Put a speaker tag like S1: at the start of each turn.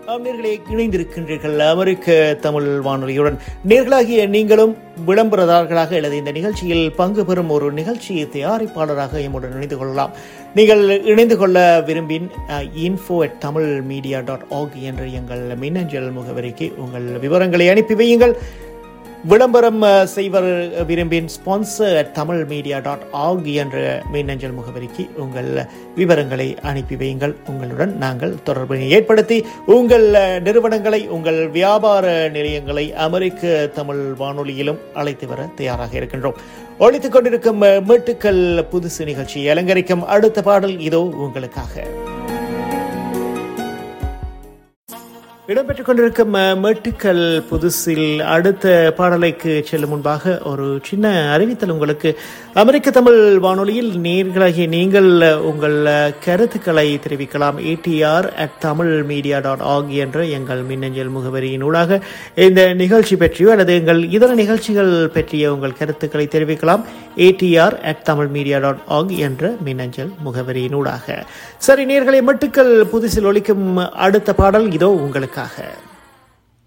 S1: ஆம் நேர்களே இணைந்திருக்கின்றீர்கள் அமெரிக்க தமிழ் வானொலியுடன் நேர்களாகிய நீங்களும் விளம்பரதாரர்களாக அல்லது இந்த நிகழ்ச்சியில் பங்கு பெறும் ஒரு நிகழ்ச்சி தயாரிப்பாளராக எம்முடன் இணைந்து கொள்ளலாம் நீங்கள் இணைந்து கொள்ள விரும்பின் info at Tamil media dot org என்ற எங்கள் மின்னஞ்சல் முகவரிக்கு உங்கள் விவரங்களை அனுப்பி வையுங்கள் விளம்பரம் அஹ், செய்வர் விரும்பின் sponsor Tamil media dot org என்ற மின்னஞ்சல் முகவரிக்கு உங்கள் விவரங்களை அனுப்பி வையுங்கள் உங்களுடன் நாங்கள் தொடர்பினை ஏற்படுத்தி உங்கள் அஹ், நிறுவனங்களை உங்கள் வியாபார நிலையங்களை அமெரிக்க தமிழ் வானொலியிலும் அழைத்து வர தயாராக இருக்கின்றோம் ஒழித்துக் கொண்டிருக்கும் அஹ், மீட்டுக்கள் புதுசு நிகழ்ச்சி அலங்கரிக்கும் அடுத்த பாடல் இதோ உங்களுக்காக இடம்பெற்றுக் கொண்டிருக்கும் அஹ், மேட்டுக்கள் புதுசில் அடுத்த பாடலைக்கு செல்லும் முன்பாக ஒரு சின்ன அறிவித்தல் உங்களுக்கு அமெரிக்க தமிழ் வானொலியில் நேர்களாகிய நீங்கள் அஹ், உங்கள் அஹ், கருத்துக்களை தெரிவிக்கலாம் editor at Tamil media dot org என்ற எங்கள் மின்னஞ்சல் முகவரியினூடாக இந்த நிகழ்ச்சி பற்றியோ அல்லது எங்கள் இதர நிகழ்ச்சிகள் பற்றிய உங்கள் கருத்துக்களை தெரிவிக்கலாம் editor at Tamil media dot org என்ற மின்னஞ்சல் முகவரியினூடாக சரி நேர்களை மட்டுக்கள் புதுசில் ஒலிக்கும் அடுத்த பாடல் இதோ உங்களுக்காக